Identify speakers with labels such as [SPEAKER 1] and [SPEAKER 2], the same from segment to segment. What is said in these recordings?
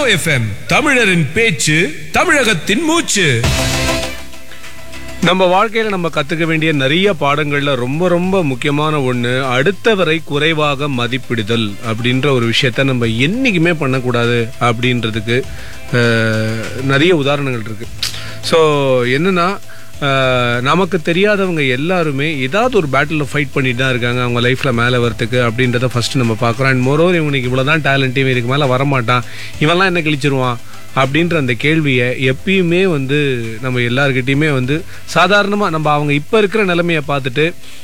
[SPEAKER 1] FM தமிழரின் பேச்சு தமிழகத்தின் மூச்சு
[SPEAKER 2] நம்ம வாழ்க்கையில நம்ம கத்துக்க வேண்டிய நிறைய பாடங்கள்ல ரொம்ப ரொம்ப முக்கியமான ஒண்ணு அடுத்தவரை குறைவாக மதிப்பிடுதல் அப்படின்ற ஒரு விஷயத்த நம்ம என்னைக்குமே பண்ணக்கூடாது அப்படின்றதுக்கு அஹ், நிறைய உதாரணங்கள் இருக்கு ஸோ என்னன்னா அஹ், நமக்கு தெரியாதவங்க எல்லாருமே ஏதாவது ஒரு பேட்டில் ஃபைட் பண்ணிட்டு தான் இருக்காங்க அவங்க லைஃப்ல மேலே வரத்துக்கு அப்படின்றத ஃபர்ஸ்ட் நம்ம பார்க்குறோம் அண்ட் மோரோவர் இவனுக்கு இவ்வளோதான் டேலண்ட் இவன் இதுக்கு மேலே வரமாட்டான் இவன்லாம் என்ன கிழிச்சிருவான் அப்படின்ற அந்த கேள்வியை எப்பயுமே வந்து நம்ம எல்லாருக்கிட்டையுமே வந்து சாதாரணமாக நம்ம அவங்க இப்போ இருக்கிற நிலைமையை பார்த்துட்டு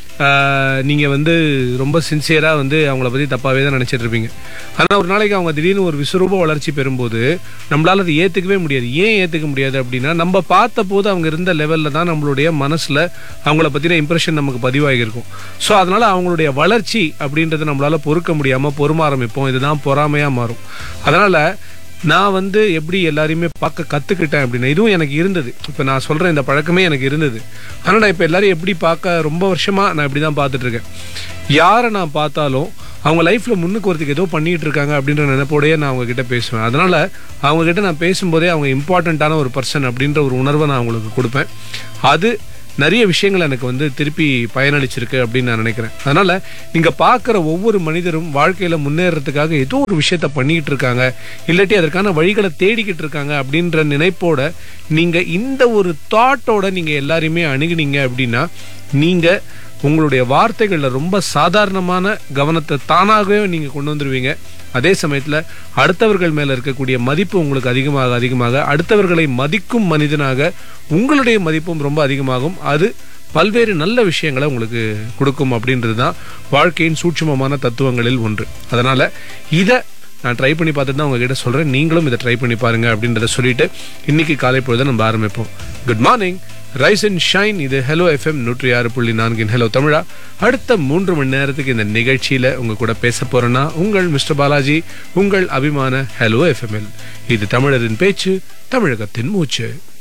[SPEAKER 2] நீங்கள் வந்து ரொம்ப சின்சியராக வந்து அவங்கள பற்றி தப்பாகவே தான் நினச்சிட்டு இருப்பீங்க ஆனால் ஒரு நாளைக்கு அவங்க திடீர்னு ஒரு விஸ்வரூப வளர்ச்சி பெறும்போது நம்மளால் அதை ஏற்றுக்கவே முடியாது ஏன் ஏற்றுக்க முடியாது அப்படின்னா நம்ம பார்த்த போது அவங்க இருந்த லெவலில் தான் நம்மளுடைய மனசில் அவங்கள பற்றின இம்ப்ரெஷன் நமக்கு பதிவாகியிருக்கும் ஸோ அதனால் அவங்களுடைய வளர்ச்சி அப்படின்றத நம்மளால் பொறுக்க முடியாமல் பொறும ஆரம்பிப்போம் இதுதான் பொறாமையாக மாறும் அதனால் நான் வந்து எப்படி எல்லாரையுமே பார்க்க கற்றுக்கிட்டேன் அப்படின்னா இதுவும் எனக்கு இருந்தது இப்போ நான் சொல்கிறேன் இந்த பழக்கமே எனக்கு இருந்தது ஆனால் நான் இப்போ எல்லாரையும் எப்படி பார்க்க ரொம்ப வருஷமாக நான் இப்படி தான் பார்த்துட்டு இருக்கேன் யாரை நான் பார்த்தாலும் அவங்க லைஃப்பில் முன்னுக்கு வரதுக்கு ஏதோ பண்ணிட்டு இருக்காங்க அப்படின்ற நினைப்போடயே நான் அவங்க கிட்ட பேசுவேன் அதனால் அவங்க கிட்ட நான் பேசும்போதே அவங்க இம்பார்ட்டண்ட்டான ஒரு பர்சன் அப்படின்ற ஒரு உணர்வை நான் அவங்களுக்கு கொடுப்பேன் அது நிறைய விஷயங்கள் எனக்கு வந்து திருப்பி பயனளிச்சிருக்கு அப்படின்னு நான் நினைக்கிறேன் அதனால நீங்க பார்க்குற ஒவ்வொரு மனிதரும் வாழ்க்கையில முன்னேறதுக்காக ஏதோ ஒரு விஷயத்த பண்ணிக்கிட்டு இருக்காங்க இல்லாட்டி அதற்கான வழிகளை தேடிக்கிட்டு இருக்காங்க அப்படின்ற நினைப்போட நீங்க இந்த ஒரு தாட்டோட நீங்க எல்லாரையுமே அணுகுனீங்க அப்படின்னா நீங்க உங்களுடைய வார்த்தைகளில் ரொம்ப சாதாரணமான கவனத்தை தானாகவே நீங்கள் கொண்டு வந்துருவீங்க அதே சமயத்தில் அடுத்தவர்கள் மேலே இருக்கக்கூடிய மதிப்பு உங்களுக்கு அதிகமாக அதிகமாக அடுத்தவர்களை மதிக்கும் மனிதனாக உங்களுடைய மதிப்பும் ரொம்ப அதிகமாகும் அது பல்வேறு நல்ல விஷயங்களை உங்களுக்கு கொடுக்கும் அப்படின்றது தான் வாழ்க்கையின் சூட்சுமமான தத்துவங்களில் ஒன்று அதனால் இதை நான் ட்ரை பண்ணி பார்த்துட்டு தான் உங்ககிட்ட சொல்கிறேன் நீங்களும் இதை ட்ரை பண்ணி பாருங்க அப்படின்றத சொல்லிட்டு இன்னைக்கு காலை பொழுது நம்ம ஆரம்பிப்போம் good morning rise and shine இது ஹலோ எஃப்எம் நூற்றி ஆறு புள்ளி நான்கின் ஹலோ தமிழா அடுத்த மூன்று மணி நேரத்துக்கு இந்த நிகழ்ச்சியில் உங்க கூட பேச போறேன்னா உங்கள் மிஸ்டர் பாலாஜி உங்கள் அபிமான ஹலோ எஃப்எம்எல் இது தமிழரின் பேச்சு தமிழகத்தின் மூச்சு